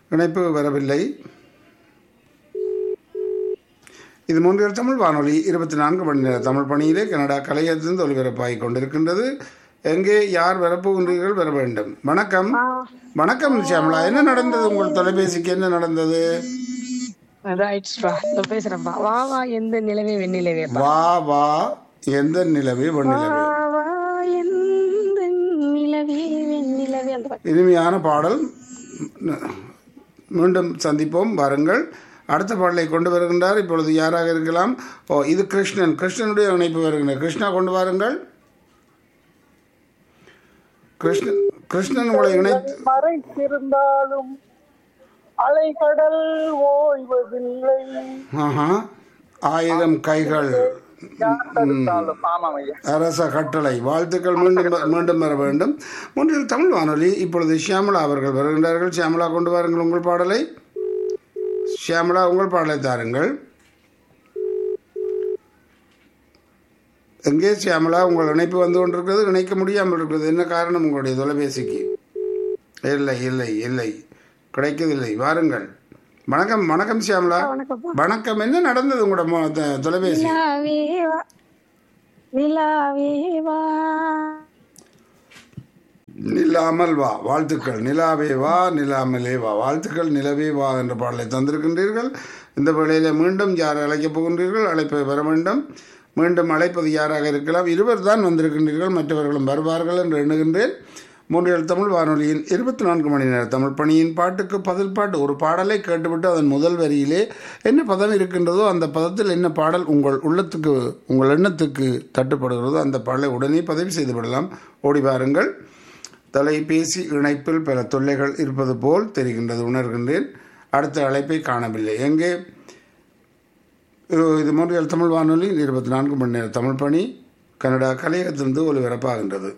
இணைப்பு வரவில்லை இது மூன்றில் தமிழ் வானொலி இருபத்தி நான்கு மணி நேர தமிழ் பணியிலே கனடா கலையத்திலிருந்து ஒலிபரப்பாகிக் கொண்டிருக்கின்றது எங்கே யார் வரப்போகின்றீர்கள் வர வேண்டும் வணக்கம் வணக்கம் ஷியாமலா என்ன நடந்தது உங்கள் தொலைபேசிக்கு என்ன நடந்தது ரைட்ஸ்டா பேசுறேன்ப்பா வா வா எந்த நிலவே வெண்ணிலவே வா வா எந்த நிலவே வெண்ணிலவே வா வா எந்த நிலவே வெண்ணிலவே அந்த பாட்டு. இனிமையான பாடல் மீண்டும் சந்திப்போம் வாருங்கள் அடுத்த பாடலை கொண்டு வருகின்றார் இப்பொழுது யாராக இருக்கலாம் ஓ இது கிருஷ்ணன் கிருஷ்ணனுடைய இணைப்பு வருகின்றார் கிருஷ்ணா கொண்டு வாருங்கள் கிருஷ்ணன் கிருஷ்ணன் உங்களை இணைத்து மறைத்திருந்தாலும் அலைகடல் ஓய்வதில்லை ஆஹா ஆயிரம் கைகள் யார் தடுத்தாலும் ஆமாம் ஐயா அரச கட்டளை வாழ்த்துக்கள் மீண்டும் வ- மீண்டும் வர வேண்டும் ஒன்றில் தமிழ் வானொலி இப்பொழுது ஷியாமலா அவர்கள் வருகின்றார்கள் ஷியாமலா கொண்டு வாருங்கள் உங்கள் பாடலை ஷியாமலா உங்கள் பாடலை தாருங்கள் எங்கே ஷியாமலா உங்கள் இணைப்பு வந்து கொண்டிருக்கிறது இணைக்க முடியாமல் இருக்கிறது என்ன காரணம் உங்களுடைய தொலைபேசிக்கு இல்லை இல்லை இல்லை கிடைக்கவில்லை வாருங்கள் வணக்கம் வணக்கம் ஷியாமலா வணக்கம்ப்பா. வணக்கம் என்ன நடந்தது உங்களோட மொ- த- தொலைபேசி நிலாவே வா நிலாவே வா நில்லாமல் வா வாழ்த்துக்கள் நிலாவே வா நிலாமலே வா வாழ்த்துக்கள் நிலவே வா என்ற பாடலை தந்திருக்கின்றீர்கள் இந்த வேளையில் மீண்டும் யார் அழைக்கப் போகின்றீர்கள் அழைப்பை வர வேண்டும் மீண்டும் அழைப்பது யாராக இருக்கலாம் இருவர் தான் வந்திருக்கின்றீர்கள் மற்றவர்களும் வருவார்கள் என்று எண்ணுகின்றேன் மூன்றியல் தமிழ் வானொலியின் இருபத்தி நான்கு மணி நேர தமிழ் பணியின் பாட்டுக்கு பதில் பாட்டு ஒரு பாடலை கேட்டுவிட்டு அதன் முதல் வரியிலே என்ன பதம் இருக்கின்றதோ அந்த பதத்தில் என்ன பாடல் உங்கள் உள்ளத்துக்கு உங்கள் எண்ணத்துக்கு தட்டுப்படுகிறதோ அந்த பாடலை உடனே பதிவு செய்து விடலாம் ஓடி வாருங்கள் தொலைபேசி இணைப்பில் பல தொல்லைகள் இருப்பது போல் தெரிகின்றது உணர்கின்றேன் அடுத்த அழைப்பை காணவில்லை எங்கே இது- இது மூன்றியல் தமிழ் வானொலி இருபத்தி நான்கு மணி நேர தமிழ் பணி கனடா கலையகத்திலிருந்து ஒலிபரப்பாகின்றது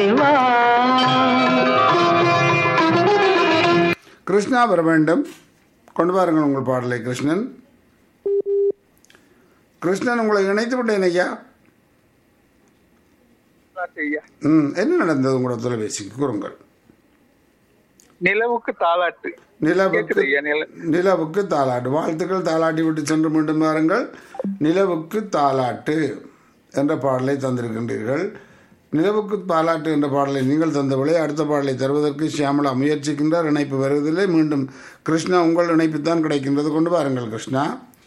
கிருஷ்ணா வர வேண்டும் கொண்டு வாருங்கள் உங்கள் பாடலை கிருஷ்ணன் கிருஷ்ணன் உங்களை இணைத்து விட்டேன் ஐயா ஐயா ம் என்ன நடந்தது உங்களோட தொலைபேசிக்கு கூறுங்கள் நிலவுக்கு தாளாட்டு நிலவுக்கு கேக்குது ஐயா நில நிலவுக்கு தாலாட்டு வாழ்த்துக்கள் தாலாட்டி விட்டு சென்று மீண்டும் வாருங்கள் நிலவுக்கு தாலாட்டு என்ற பாடலை தந்திருக்கின்றீர்கள் நிலவுக்கு தாலாட்டு என்ற பாடலை நீங்கள் தந்தவளை அடுத்த பாடலை தருவதற்கு ஷியாமலா முயற்சிக்கின்றார் இணைப்பு வருவதில்லை மீண்டும் கிருஷ்ணா உங்கள் இணைப்பு தான் கிடைக்கின்றது கொண்டு வாருங்கள் கிருஷ்ணா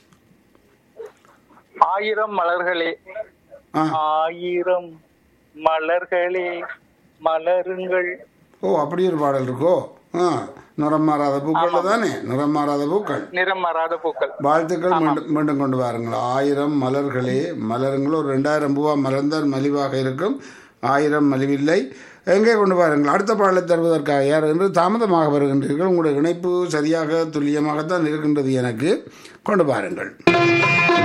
ஆயிரம் மலர்களே ஆ ஆயிரம் மலர்களே மலருங்கள் ஓ அப்படி ஒரு பாடல் இருக்கோ ஆ நிறம் மாறாத பூக்கள் தானே நிறம் மாறாத பூக்கள் நிறம் மாறாத பூக்கள் வாழ்த்துக்கள் மீண்டும் மீண்டும் கொண்டு வாருங்கள் ஆயிரம் மலர்களே மலருங்கள் ஒரு ரெண்டாயிரம் பூவா மலர்ந்தால் மலிவாக இருக்கும் ஆயிரம் மலிவில்லை எங்கே கொண்டு வாருங்கள் அடுத்த பாடலை தருவதற்காக யார் என்று தாமதமாக வருகின்றீர்கள் உங்களுடைய இணைப்பு சரியாக துல்லியமாகத்தான் இருக்கின்றது எனக்கு கொண்டு பாருங்கள்